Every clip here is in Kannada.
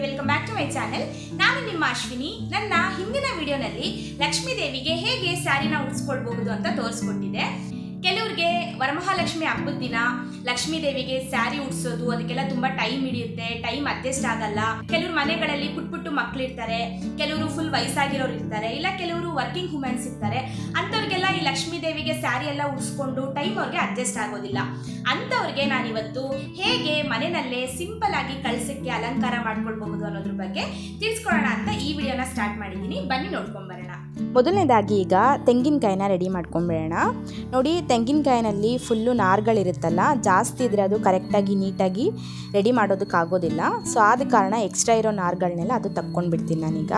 welcome back to my channel ನಾನು ನಿಮ್ಮ ಅಶ್ವಿನಿ ನನ್ನ ಹಿಂದಿನ ವಿಡಿಯೋನಲ್ಲಿ ಲಕ್ಷ್ಮೀ ದೇವಿಗೆ ಹೇಗೆ ಸ್ಯಾರಿನ ಉಡಿಸ್ಕೊಳ್ಬಹುದು ಅಂತ ತೋರಿಸ್ಕೊಟ್ಟಿದ್ದೆ ಕೆಲವ್ರಿಗೆ ವರಮಹಾಲಕ್ಷ್ಮಿ ಹಬ್ಬದ ದಿನ ಲಕ್ಷ್ಮೀ ದೇವಿಗೆ ಸ್ಯಾರಿ ಉಡ್ಸೋದು ಅದಕ್ಕೆಲ್ಲ ತುಂಬಾ ಟೈಮ್ ಹಿಡಿಯುತ್ತೆ ಟೈಮ್ ಅಡ್ಜಸ್ಟ್ ಆಗಲ್ಲ ಕೆಲವ್ರ ಮನೆಗಳಲ್ಲಿ ಪುಟ್ ಪುಟ್ಟು ಮಕ್ಳಿರ್ತಾರೆ ಕೆಲವರು ಫುಲ್ ವಯಸ್ಸಾಗಿರೋರು ಇರ್ತಾರೆ ಇಲ್ಲ ಕೆಲವರು ವರ್ಕಿಂಗ್ ವುಮೆನ್ಸ್ ಇರ್ತಾರೆ ಅಂಥವ್ರಿಗೆಲ್ಲ ಈ ಲಕ್ಷ್ಮೀ ದೇವಿಗೆ ಸ್ಯಾರಿ ಎಲ್ಲ ಉಡ್ಸ್ಕೊಂಡು ಟೈಮ್ ಅವ್ರಿಗೆ ಅಡ್ಜಸ್ಟ್ ಆಗೋದಿಲ್ಲ ಅಂಥವ್ರಿಗೆ ನಾನಿವತ್ತು ಹೇಗೆ ಮನೆಯಲ್ಲೇ ಸಿಂಪಲ್ ಆಗಿ ಕಳ್ಸಕ್ಕೆ ಅಲಂಕಾರ ಮಾಡ್ಕೊಳ್ಬಹುದು ಅನ್ನೋದ್ರ ಬಗ್ಗೆ ತಿಳಿಸ್ಕೊಡೋಣ ಅಂತ ಈ ವಿಡಿಯೋನ ಸ್ಟಾರ್ಟ್ ಮಾಡಿದ್ದೀನಿ ಬನ್ನಿ ನೋಡ್ಕೊಂಬರೋಣ ಮೊದಲನೇದಾಗಿ ಈಗ ತೆಂಗಿನಕಾಯಿನ ರೆಡಿ ಮಾಡ್ಕೊಂಬಿಡೋಣ ನೋಡಿ ತೆಂಗಿನಕಾಯಿನಲ್ಲಿ ಫುಲ್ಲು ನಾರುಗಳಿರುತ್ತಲ್ಲ ಜಾಸ್ತಿ ಇದ್ದರೆ ಅದು ಕರೆಕ್ಟಾಗಿ ನೀಟಾಗಿ ರೆಡಿ ಮಾಡೋದಕ್ಕಾಗೋದಿಲ್ಲ ಸೊ ಆದ ಕಾರಣ ಎಕ್ಸ್ಟ್ರಾ ಇರೋ ನಾರುಗಳನ್ನೆಲ್ಲ ಅದು ತಕ್ಕೊಂಡ್ಬಿಡ್ತೀನಿ ನಾನೀಗ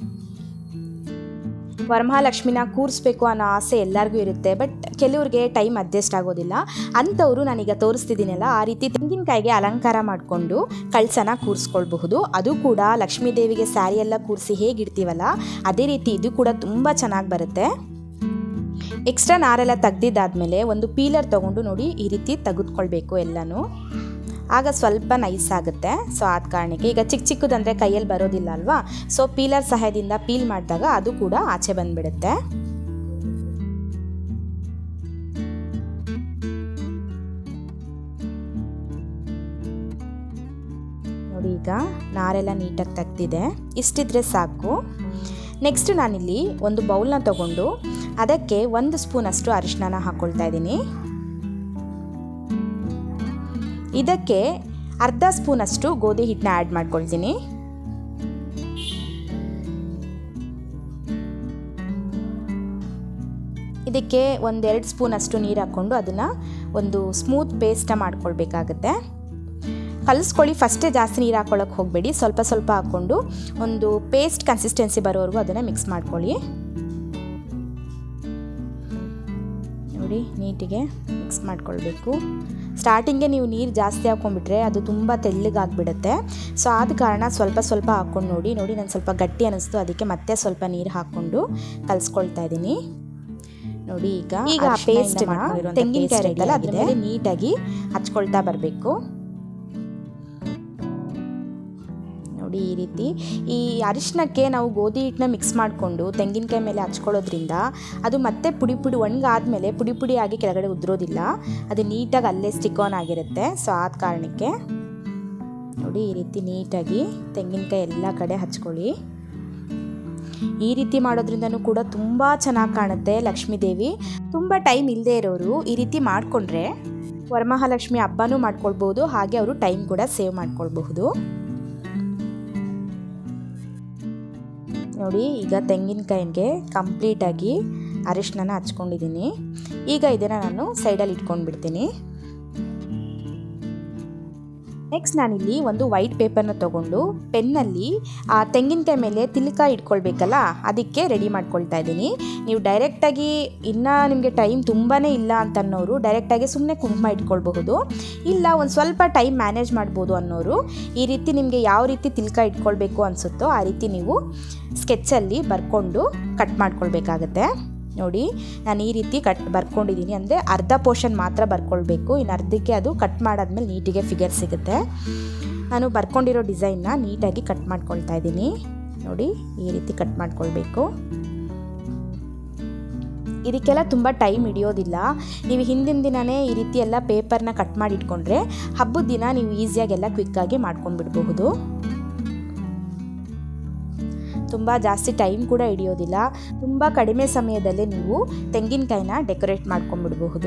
ವರಮಹಾಲಕ್ಷ್ಮಿನ ಕೂರಿಸ್ಬೇಕು ಅನ್ನೋ ಆಸೆ ಎಲ್ಲರಿಗೂ ಇರುತ್ತೆ ಬಟ್ ಕೆಲವ್ರಿಗೆ ಟೈಮ್ ಅಡ್ಜಸ್ಟ್ ಆಗೋದಿಲ್ಲ ಅಂಥವರು ನಾನೀಗ ತೋರಿಸ್ತಿದ್ದೀನಲ್ಲ ಆ ರೀತಿ ತೆಂಗಿನಕಾಯಿಗೆ ಅಲಂಕಾರ ಮಾಡಿಕೊಂಡು ಕಳಸನ ಕೂರಿಸ್ಕೊಳ್ಬಹುದು ಅದು ಕೂಡ ಲಕ್ಷ್ಮೀ ದೇವಿಗೆ ಸ್ಯಾರಿ ಎಲ್ಲ ಕೂರಿಸಿ ಹೇಗಿಡ್ತೀವಲ್ಲ ಅದೇ ರೀತಿ ಇದು ಕೂಡ ತುಂಬ ಚೆನ್ನಾಗಿ ಬರುತ್ತೆ ಎಕ್ಸ್ಟ್ರಾ ನಾರೆಲ್ಲ ತೆಗ್ದಿದ್ದಾದ್ಮೇಲೆ ಒಂದು ಪೀಲರ್ ತೊಗೊಂಡು ನೋಡಿ ಈ ರೀತಿ ತೆಗೆದುಕೊಳ್ಬೇಕು ಎಲ್ಲನೂ ಆಗ ಸ್ವಲ್ಪ ನೈಸ್ ಆಗುತ್ತೆ ಸೊ ಆದ ಕಾರಣಕ್ಕೆ ಈಗ ಚಿಕ್ಕ ಚಿಕ್ಕದಂದರೆ ಕೈಯಲ್ಲಿ ಬರೋದಿಲ್ಲ ಅಲ್ವಾ ಸೊ ಪೀಲರ್ ಸಹಾಯದಿಂದ ಪೀಲ್ ಮಾಡಿದಾಗ ಅದು ಕೂಡ ಆಚೆ ಬಂದ್ಬಿಡುತ್ತೆ ನೋಡಿ ಈಗ ನಾರೆಲ್ಲ ನೀಟಾಗಿ ತೆಗ್ದಿದೆ ಇಷ್ಟಿದ್ರೆ ಸಾಕು ನೆಕ್ಸ್ಟ್ ನಾನಿಲ್ಲಿ ಒಂದು ಬೌಲ್ನ ತಗೊಂಡು ಅದಕ್ಕೆ ಒಂದು ಸ್ಪೂನಷ್ಟು ಅರಿಶಿನ ಹಾಕ್ಕೊಳ್ತಾ ಇದ್ದೀನಿ ಇದಕ್ಕೆ ಅರ್ಧ ಸ್ಪೂನಷ್ಟು ಗೋಧಿ ಹಿಟ್ಟನ್ನ ಆ್ಯಡ್ ಮಾಡ್ಕೊಳ್ತೀನಿ ಇದಕ್ಕೆ ಒಂದೆರಡು ಸ್ಪೂನಷ್ಟು ನೀರು ಹಾಕ್ಕೊಂಡು ಅದನ್ನು ಒಂದು ಸ್ಮೂತ್ ಪೇಸ್ಟ ಮಾಡ್ಕೊಳ್ಬೇಕಾಗತ್ತೆ ಕಲಿಸ್ಕೊಳ್ಳಿ ಫಸ್ಟೇ ಜಾಸ್ತಿ ನೀರು ಹಾಕ್ಕೊಳ್ಳೋಕೆ ಹೋಗಬೇಡಿ ಸ್ವಲ್ಪ ಸ್ವಲ್ಪ ಹಾಕ್ಕೊಂಡು ಒಂದು ಪೇಸ್ಟ್ ಕನ್ಸಿಸ್ಟೆನ್ಸಿ ಬರೋವರೆಗೂ ಅದನ್ನು ಮಿಕ್ಸ್ ಮಾಡ್ಕೊಳ್ಳಿ ನೋಡಿ ನೀಟಿಗೆ ಮಿಕ್ಸ್ ಮಾಡ್ಕೊಳ್ಬೇಕು ಸ್ಟಾರ್ಟಿಂಗೆ ನೀವು ನೀರು ಜಾಸ್ತಿ ಹಾಕ್ಕೊಂಡ್ಬಿಟ್ರೆ ಅದು ತುಂಬ ತೆಳ್ಳಗಾಗ್ಬಿಡುತ್ತೆ ಸೊ ಆದ ಕಾರಣ ಸ್ವಲ್ಪ ಸ್ವಲ್ಪ ಹಾಕ್ಕೊಂಡು ನೋಡಿ ನೋಡಿ ನಾನು ಸ್ವಲ್ಪ ಗಟ್ಟಿ ಅನ್ನಿಸ್ತು ಅದಕ್ಕೆ ಮತ್ತೆ ಸ್ವಲ್ಪ ನೀರು ಹಾಕ್ಕೊಂಡು ಕಲಿಸ್ಕೊಳ್ತಾ ಇದ್ದೀನಿ ನೋಡಿ ಈಗ ಈಗ ಆ ಪೇಸ್ಟ್ನ ತೆಂಗಿನಕಾಯಿ ಇರುತ್ತಲ್ಲ ಅದ್ರ ಮೇಲೆ ನೀಟಾಗಿ ಹಚ್ಕೊಳ್ತಾ ಬರಬೇಕು ನೋಡಿ ಈ ರೀತಿ ಈ ಅರಿಶಿನಕ್ಕೆ ನಾವು ಗೋಧಿ ಹಿಟ್ಟನ್ನ ಮಿಕ್ಸ್ ಮಾಡಿಕೊಂಡು ತೆಂಗಿನಕಾಯಿ ಮೇಲೆ ಹಚ್ಕೊಳ್ಳೋದ್ರಿಂದ ಅದು ಮತ್ತೆ ಪುಡಿ ಪುಡಿ ಒಣಗಾದ್ಮೇಲೆ ಪುಡಿ ಪುಡಿಯಾಗಿ ಕೆಳಗಡೆ ಉದುರೋದಿಲ್ಲ ಅದು ನೀಟಾಗಿ ಅಲ್ಲೇ ಸ್ಟಿಕ್ ಆನ್ ಆಗಿರುತ್ತೆ ಸೊ ಆದ ಕಾರಣಕ್ಕೆ ನೋಡಿ ಈ ರೀತಿ ನೀಟಾಗಿ ತೆಂಗಿನಕಾಯಿ ಎಲ್ಲ ಕಡೆ ಹಚ್ಕೊಳ್ಳಿ ಈ ರೀತಿ ಮಾಡೋದ್ರಿಂದನೂ ಕೂಡ ತುಂಬ ಚೆನ್ನಾಗಿ ಕಾಣುತ್ತೆ ಲಕ್ಷ್ಮೀ ದೇವಿ ತುಂಬ ಟೈಮ್ ಇಲ್ಲದೆ ಇರೋರು ಈ ರೀತಿ ಮಾಡಿಕೊಂಡ್ರೆ ವರಮಹಾಲಕ್ಷ್ಮಿ ಹಬ್ಬನೂ ಮಾಡ್ಕೊಳ್ಬೋದು ಹಾಗೆ ಅವರು ಟೈಮ್ ಕೂಡ ಸೇವ್ ಮಾಡ್ಕೊಳ್ಬಹುದು ನೋಡಿ ಈಗ ತೆಂಗಿನಕಾಯಿಗೆ ಕಂಪ್ಲೀಟಾಗಿ ಅರಿಶಿನ ಹಚ್ಕೊಂಡಿದ್ದೀನಿ ಈಗ ಇದನ್ನು ನಾನು ಸೈಡಲ್ಲಿ ಇಟ್ಕೊಂಡು ಬಿಡ್ತೀನಿ ನೆಕ್ಸ್ಟ್ ನಾನಿಲ್ಲಿ ಒಂದು ವೈಟ್ ಪೇಪರ್ನ ತೊಗೊಂಡು ಪೆನ್ನಲ್ಲಿ ಆ ತೆಂಗಿನಕಾಯಿ ಮೇಲೆ ತಿಲಕ ಇಟ್ಕೊಳ್ಬೇಕಲ್ಲ ಅದಕ್ಕೆ ರೆಡಿ ಮಾಡ್ಕೊಳ್ತಾ ಇದ್ದೀನಿ ನೀವು ಡೈರೆಕ್ಟಾಗಿ ಇನ್ನೂ ನಿಮಗೆ ಟೈಮ್ ತುಂಬಾ ಇಲ್ಲ ಅಂತ ಅನ್ನೋರು ಡೈರೆಕ್ಟಾಗಿ ಸುಮ್ಮನೆ ಕುಂಕುಮ ಇಟ್ಕೊಳ್ಬಹುದು ಇಲ್ಲ ಒಂದು ಸ್ವಲ್ಪ ಟೈಮ್ ಮ್ಯಾನೇಜ್ ಮಾಡ್ಬೋದು ಅನ್ನೋರು ಈ ರೀತಿ ನಿಮಗೆ ಯಾವ ರೀತಿ ತಿಲಕ ಇಟ್ಕೊಳ್ಬೇಕು ಅನಿಸುತ್ತೋ ಆ ರೀತಿ ನೀವು ಸ್ಕೆಚ್ಚಲ್ಲಿ ಬರ್ಕೊಂಡು ಕಟ್ ಮಾಡ್ಕೊಳ್ಬೇಕಾಗತ್ತೆ ನೋಡಿ ನಾನು ಈ ರೀತಿ ಕಟ್ ಬರ್ಕೊಂಡಿದ್ದೀನಿ ಅಂದರೆ ಅರ್ಧ ಪೋರ್ಷನ್ ಮಾತ್ರ ಬರ್ಕೊಳ್ಬೇಕು ಇನ್ನು ಅರ್ಧಕ್ಕೆ ಅದು ಕಟ್ ಮಾಡಾದ್ಮೇಲೆ ನೀಟಿಗೆ ಫಿಗರ್ ಸಿಗುತ್ತೆ ನಾನು ಬರ್ಕೊಂಡಿರೋ ಡಿಸೈನ್ನ ನೀಟಾಗಿ ಕಟ್ ಮಾಡ್ಕೊಳ್ತಾ ಇದ್ದೀನಿ ನೋಡಿ ಈ ರೀತಿ ಕಟ್ ಮಾಡ್ಕೊಳ್ಬೇಕು ಇದಕ್ಕೆಲ್ಲ ತುಂಬ ಟೈಮ್ ಹಿಡಿಯೋದಿಲ್ಲ ನೀವು ಹಿಂದಿನ ದಿನವೇ ಈ ರೀತಿ ಎಲ್ಲ ಪೇಪರ್ನ ಕಟ್ ಮಾಡಿ ಇಟ್ಕೊಂಡ್ರೆ ಹಬ್ಬದ ದಿನ ನೀವು ಈಸಿಯಾಗೆಲ್ಲ ಕ್ವಿಕ್ಕಾಗಿ ಮಾಡ್ಕೊಂಡ್ಬಿಡ್ಬಹುದು ತುಂಬ ಜಾಸ್ತಿ ಟೈಮ್ ಕೂಡ ಹಿಡಿಯೋದಿಲ್ಲ ತುಂಬ ಕಡಿಮೆ ಸಮಯದಲ್ಲೇ ನೀವು ತೆಂಗಿನಕಾಯಿನ ಡೆಕೋರೇಟ್ ಮಾಡ್ಕೊಂಡ್ಬಿಡಬಹುದು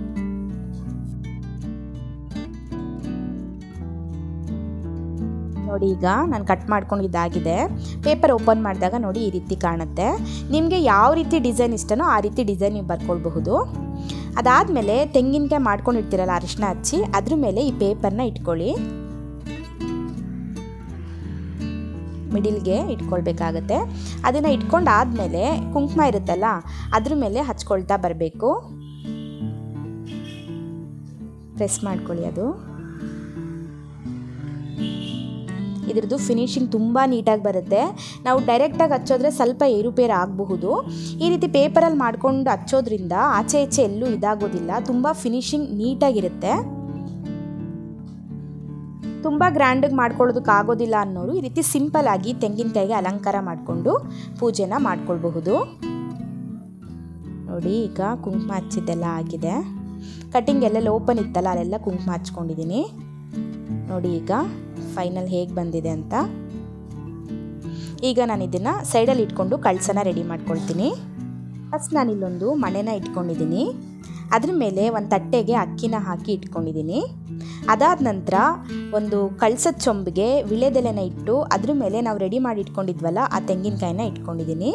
ನೋಡಿ ಈಗ ನಾನು ಕಟ್ ಮಾಡ್ಕೊಂಡಿದ್ದಾಗಿದೆ ಪೇಪರ್ ಓಪನ್ ಮಾಡಿದಾಗ ನೋಡಿ ಈ ರೀತಿ ಕಾಣುತ್ತೆ ನಿಮಗೆ ಯಾವ ರೀತಿ ಡಿಸೈನ್ ಇಷ್ಟನೋ ಆ ರೀತಿ ಡಿಸೈನ್ ನೀವು ಬರ್ಕೊಳ್ಬಹುದು ಅದಾದಮೇಲೆ ತೆಂಗಿನಕಾಯಿ ಮಾಡ್ಕೊಂಡಿರ್ತೀರಲ್ಲ ಅರಿಶಿನ ಹಚ್ಚಿ ಅದ್ರ ಮೇಲೆ ಈ ಪೇಪರ್ನ ಇಟ್ಕೊಳ್ಳಿ ಮಿಡಿಲ್ಗೆ ಇಟ್ಕೊಳ್ಬೇಕಾಗತ್ತೆ ಅದನ್ನು ಇಟ್ಕೊಂಡಾದಮೇಲೆ ಕುಂಕುಮ ಇರುತ್ತಲ್ಲ ಅದ್ರ ಮೇಲೆ ಹಚ್ಕೊಳ್ತಾ ಬರಬೇಕು ಪ್ರೆಸ್ ಮಾಡ್ಕೊಳ್ಳಿ ಅದು ಇದ್ರದ್ದು ಫಿನಿಶಿಂಗ್ ತುಂಬ ನೀಟಾಗಿ ಬರುತ್ತೆ ನಾವು ಡೈರೆಕ್ಟಾಗಿ ಹಚ್ಚೋದ್ರೆ ಸ್ವಲ್ಪ ಏರುಪೇರು ಆಗಬಹುದು ಈ ರೀತಿ ಪೇಪರಲ್ಲಿ ಮಾಡ್ಕೊಂಡು ಹಚ್ಚೋದ್ರಿಂದ ಆಚೆ ಈಚೆ ಎಲ್ಲೂ ಇದಾಗೋದಿಲ್ಲ ತುಂಬ ಫಿನಿಶಿಂಗ್ ನೀಟಾಗಿರುತ್ತೆ ತುಂಬ ಗ್ರ್ಯಾಂಡಾಗಿ ಮಾಡ್ಕೊಳ್ಳೋದಕ್ಕೆ ಆಗೋದಿಲ್ಲ ಅನ್ನೋರು ಈ ರೀತಿ ಸಿಂಪಲ್ ಆಗಿ ತೆಂಗಿನಕಾಯಿಗೆ ಅಲಂಕಾರ ಮಾಡಿಕೊಂಡು ಪೂಜೆನ ಮಾಡ್ಕೊಳ್ಬಹುದು ನೋಡಿ ಈಗ ಕುಂಕುಮ ಹಚ್ಚಿದ್ದೆಲ್ಲ ಆಗಿದೆ ಕಟಿಂಗ್ ಎಲ್ಲೆಲ್ಲ ಓಪನ್ ಇತ್ತಲ್ಲ ಅಲ್ಲೆಲ್ಲ ಕುಂಕುಮ ಹಚ್ಕೊಂಡಿದ್ದೀನಿ ನೋಡಿ ಈಗ ಫೈನಲ್ ಹೇಗೆ ಬಂದಿದೆ ಅಂತ ಈಗ ನಾನು ಇದನ್ನು ಸೈಡಲ್ಲಿ ಇಟ್ಕೊಂಡು ಕಳ್ಸನ ರೆಡಿ ಮಾಡ್ಕೊಳ್ತೀನಿ ಫಸ್ಟ್ ನಾನಿಲ್ಲೊಂದು ಮಣೆನ ಇಟ್ಕೊಂಡಿದ್ದೀನಿ ಅದ್ರ ಮೇಲೆ ಒಂದು ತಟ್ಟೆಗೆ ಅಕ್ಕಿನ ಹಾಕಿ ಇಟ್ಕೊಂಡಿದ್ದೀನಿ ಅದಾದ ನಂತರ ಒಂದು ಕಳ್ಸದ ಚೊಂಬಿಗೆ ವಿಳೆದೆಲೆನ ಇಟ್ಟು ಅದ್ರ ಮೇಲೆ ನಾವು ರೆಡಿ ಮಾಡಿ ಇಟ್ಕೊಂಡಿದ್ವಲ್ಲ ಆ ತೆಂಗಿನಕಾಯಿನ ಇಟ್ಕೊಂಡಿದ್ದೀನಿ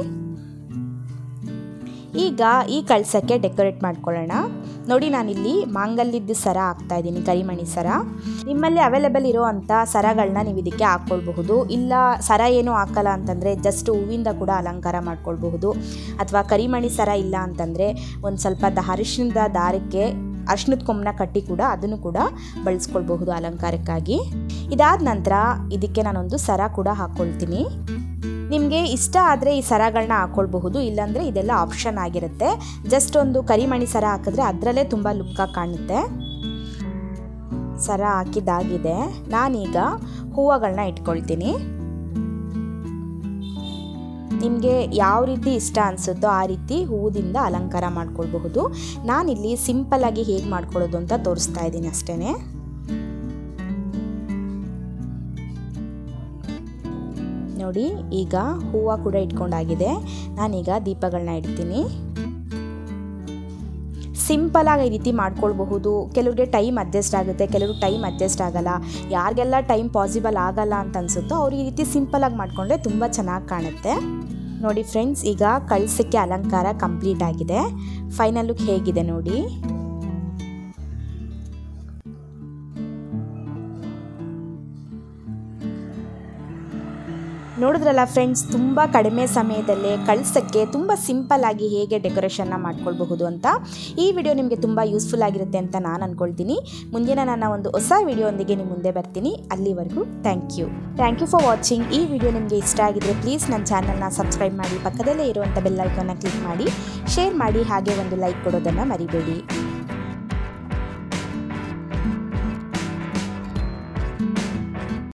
ಈಗ ಈ ಕಳ್ಸಕ್ಕೆ ಡೆಕೋರೇಟ್ ಮಾಡ್ಕೊಳ್ಳೋಣ ನೋಡಿ ನಾನಿಲ್ಲಿ ಮಾಂಗಲ್ಯದ ಸರ ಹಾಕ್ತಾ ಇದ್ದೀನಿ ಕರಿಮಣಿ ಸರ ನಿಮ್ಮಲ್ಲಿ ಅವೈಲೇಬಲ್ ಇರೋ ಅಂಥ ಸರಗಳನ್ನ ನೀವು ಇದಕ್ಕೆ ಹಾಕ್ಕೊಳ್ಬಹುದು ಇಲ್ಲ ಸರ ಏನೂ ಹಾಕಲ್ಲ ಅಂತಂದರೆ ಜಸ್ಟ್ ಹೂವಿಂದ ಕೂಡ ಅಲಂಕಾರ ಮಾಡ್ಕೊಳ್ಬಹುದು ಅಥವಾ ಕರಿಮಣಿ ಸರ ಇಲ್ಲ ಅಂತಂದರೆ ಒಂದು ಸ್ವಲ್ಪ ದ ಅರಿಶಿಣದ ದಾರಕ್ಕೆ ಅರ್ಶಿಣದ ಕೊಂಬನ ಕಟ್ಟಿ ಕೂಡ ಅದನ್ನು ಕೂಡ ಬಳಸ್ಕೊಳ್ಬಹುದು ಅಲಂಕಾರಕ್ಕಾಗಿ ಇದಾದ ನಂತರ ಇದಕ್ಕೆ ನಾನೊಂದು ಸರ ಕೂಡ ಹಾಕ್ಕೊಳ್ತೀನಿ ನಿಮಗೆ ಇಷ್ಟ ಆದರೆ ಈ ಸರಗಳನ್ನ ಹಾಕ್ಕೊಳ್ಬಹುದು ಇಲ್ಲಾಂದರೆ ಇದೆಲ್ಲ ಆಪ್ಷನ್ ಆಗಿರುತ್ತೆ ಜಸ್ಟ್ ಒಂದು ಕರಿಮಣಿ ಸರ ಹಾಕಿದ್ರೆ ಅದರಲ್ಲೇ ತುಂಬ ಲುಕ್ಕಾಗಿ ಕಾಣುತ್ತೆ ಸರ ಹಾಕಿದ್ದಾಗಿದೆ ನಾನೀಗ ಹೂವುಗಳನ್ನ ಇಟ್ಕೊಳ್ತೀನಿ ನಿಮಗೆ ಯಾವ ರೀತಿ ಇಷ್ಟ ಅನಿಸುತ್ತೋ ಆ ರೀತಿ ಹೂವುದಿಂದ ಅಲಂಕಾರ ಮಾಡ್ಕೊಳ್ಬಹುದು ನಾನಿಲ್ಲಿ ಸಿಂಪಲ್ಲಾಗಿ ಹೇಗೆ ಮಾಡ್ಕೊಳ್ಳೋದು ಅಂತ ತೋರಿಸ್ತಾ ಇದ್ದೀನಿ ಅಷ್ಟೇ ನೋಡಿ ಈಗ ಹೂವು ಕೂಡ ಇಟ್ಕೊಂಡಾಗಿದೆ ನಾನೀಗ ದೀಪಗಳನ್ನ ಇಡ್ತೀನಿ ಸಿಂಪಲಾಗಿ ಈ ರೀತಿ ಮಾಡ್ಕೊಳ್ಬಹುದು ಕೆಲವ್ರಿಗೆ ಟೈಮ್ ಅಡ್ಜಸ್ಟ್ ಆಗುತ್ತೆ ಕೆಲವ್ರಿಗೆ ಟೈಮ್ ಅಡ್ಜಸ್ಟ್ ಆಗಲ್ಲ ಯಾರಿಗೆಲ್ಲ ಟೈಮ್ ಪಾಸಿಬಲ್ ಆಗಲ್ಲ ಅಂತ ಅನಿಸುತ್ತೋ ಅವ್ರು ಈ ರೀತಿ ಸಿಂಪಲಾಗಿ ಮಾಡಿಕೊಂಡ್ರೆ ತುಂಬ ಚೆನ್ನಾಗಿ ಕಾಣುತ್ತೆ ನೋಡಿ ಫ್ರೆಂಡ್ಸ್ ಈಗ ಕಳ್ಸಕ್ಕೆ ಅಲಂಕಾರ ಕಂಪ್ಲೀಟ್ ಆಗಿದೆ ಫೈನಲ್ ಲುಕ್ ಹೇಗಿದೆ ನೋಡಿ ನೋಡಿದ್ರಲ್ಲ ಫ್ರೆಂಡ್ಸ್ ತುಂಬ ಕಡಿಮೆ ಸಮಯದಲ್ಲೇ ಕಳ್ಸಕ್ಕೆ ತುಂಬ ಸಿಂಪಲ್ ಆಗಿ ಹೇಗೆ ಡೆಕೋರೇಷನ್ನ ಮಾಡ್ಕೊಳ್ಬಹುದು ಅಂತ ಈ ವಿಡಿಯೋ ನಿಮಗೆ ತುಂಬ ಯೂಸ್ಫುಲ್ ಆಗಿರುತ್ತೆ ಅಂತ ನಾನು ಅಂದ್ಕೊಳ್ತೀನಿ ಮುಂದಿನ ನನ್ನ ಒಂದು ಹೊಸ ವಿಡಿಯೋಂದಿಗೆ ನಿಮ್ಮ ಮುಂದೆ ಬರ್ತೀನಿ ಅಲ್ಲಿವರೆಗೂ thank you thank you for watching ಈ ವಿಡಿಯೋ ನಿಮಗೆ ಇಷ್ಟ ಆಗಿದ್ರೆ ಪ್ಲೀಸ್ ನನ್ನ ಚಾನಲ್ನ ಸಬ್ಸ್ಕ್ರೈಬ್ ಮಾಡಿ ಪಕ್ಕದಲ್ಲೇ ಇರುವಂಥ ಬೆಲ್ ಐಕನ್ನ ಕ್ಲಿಕ್ ಮಾಡಿ ಶೇರ್ ಮಾಡಿ ಹಾಗೆ ಒಂದು ಲೈಕ್ ಕೊಡೋದನ್ನು ಮರಿಬೇಡಿ